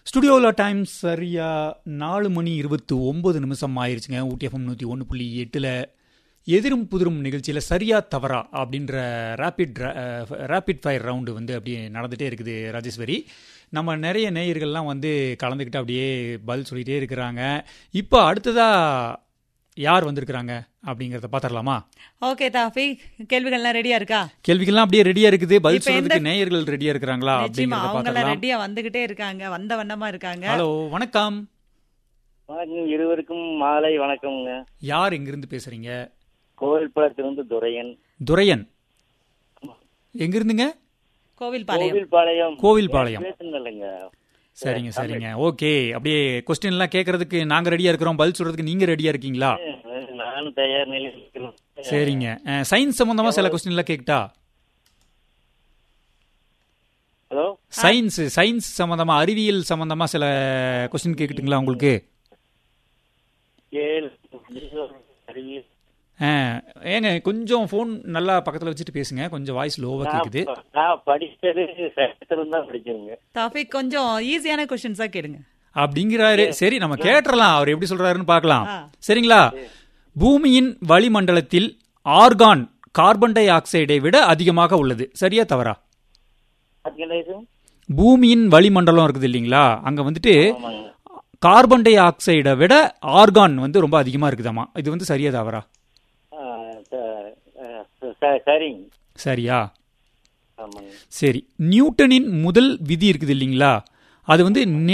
ஸ்டுடியோவில் டைம் சரியா நாலு மணி இருபத்தி ஒம்பது நிமிஷம் ஆயிருச்சுங்க ஊட்டி எஃப்எம் நூற்றி ஒன்று புள்ளி எட்டில் எதிரும் புதிரும் நிகழ்ச்சியில் சரியா தவறா அப்படின்ற ரேபிட் ரேபிட் ஃபயர் ரவுண்டு வந்து அப்படியே நடந்துகிட்டே இருக்குது ராஜேஸ்வரி நம்ம நிறைய நேயர்கள்லாம் வந்து கலந்துக்கிட்டு அப்படியே பதில் சொல்லிகிட்டே இருக்கிறாங்க இப்போ அடுத்ததாக யார் வந்திருக்கிறாங்க அப்படிங்கிறத பார்த்துடலாமா ஓகே தாஃபி கேள்விகள்லாம் ரெடியா இருக்கா கேள்விகள்லாம் அப்படியே ரெடியா இருக்குது பதில் இப்ப எந்த- சொல்றதுக்கு நேயர்கள் ரெடியா இருக்கிறாங்களா நிச்சயமா அப்படிங்கிறத அவங்க எல்லாம் பார்த்துடலாம் ரெடியா வந்துகிட்டே இருக்காங்க வந்த வண்ணமா இருக்காங்க ஹலோ வணக்கம் வணக்கம் இருவருக்கும் மாலை வணக்கம்ங்க யார் எங்கிருந்து பேசுறீங்க கோவில்பாளையத்திலிருந்து துரையன் துரையன் எங்கிருந்துங்க கோவில் பாளையம் கோவில்பாளையம் கோவில்பாளையம் பேசுனது இல்லைங்க சரிங்க சரிங்க ஓகே அப்படியே கொஸ்டின் எல்லாம் கேட்கறதுக்கு நாங்க ரெடியா இருக்கிறோம் பதில் சொல்றதுக்கு நீங்க ரெடியா இருக்கீங்களா நானும் தயார் நிலையில் இருக்கிறேன் சரிங்க சயின்ஸ் சம்பந்தமா சில கொஸ்டின் எல்லாம் கேட்டா ஹலோ சயின்ஸ் சயின்ஸ் சம்பந்தமா அறிவியல் சம்பந்தமா சில கொஸ்டின் கேட்கட்டுங்களா உங்களுக்கு ஏழு அறிவியல். ஆ, ஏங்க கொஞ்சம் ஃபோன் நல்லா பக்கத்துல வச்சுட்டு பேசுங்க கொஞ்சம் வாய்ஸ் லோவா கேக்குது நான் நான் படிச்சது சட்டத்திலும் தான் படிச்சிருங்க தாஃபி கொஞ்சம் ஈஸியான கொஸ்டின்ஸா கேளுங்க அப்படிங்கிறாரு சரி நம்ம கேட்டுறலாம் அவர் எப்படி சொல்றாருன்னு பார்க்கலாம் ஆ. சரிங்களா பூமியின் வளிமண்டலத்தில் ஆர்கான் கார்பன் டை ஆக்சைடை விட அதிகமாக உள்ளது சரியா தவறா பாத்தீங்களா பூமியின் வளிமண்டலம் இருக்குது இல்லைங்களா அங்க வந்துட்டு ஆமாங்க கார்பன் டை ஆக்சைடை விட ஆர்கான் வந்து ரொம்ப அதிகமா இருக்குதாமா இது வந்து சரியா தவறா ஆ, ச- ஆ, ச- சரிங்க சரியா ஆமாங்க சரி நியூட்டனின் முதல் விதி இருக்குது இல்லைங்களா அது வந்து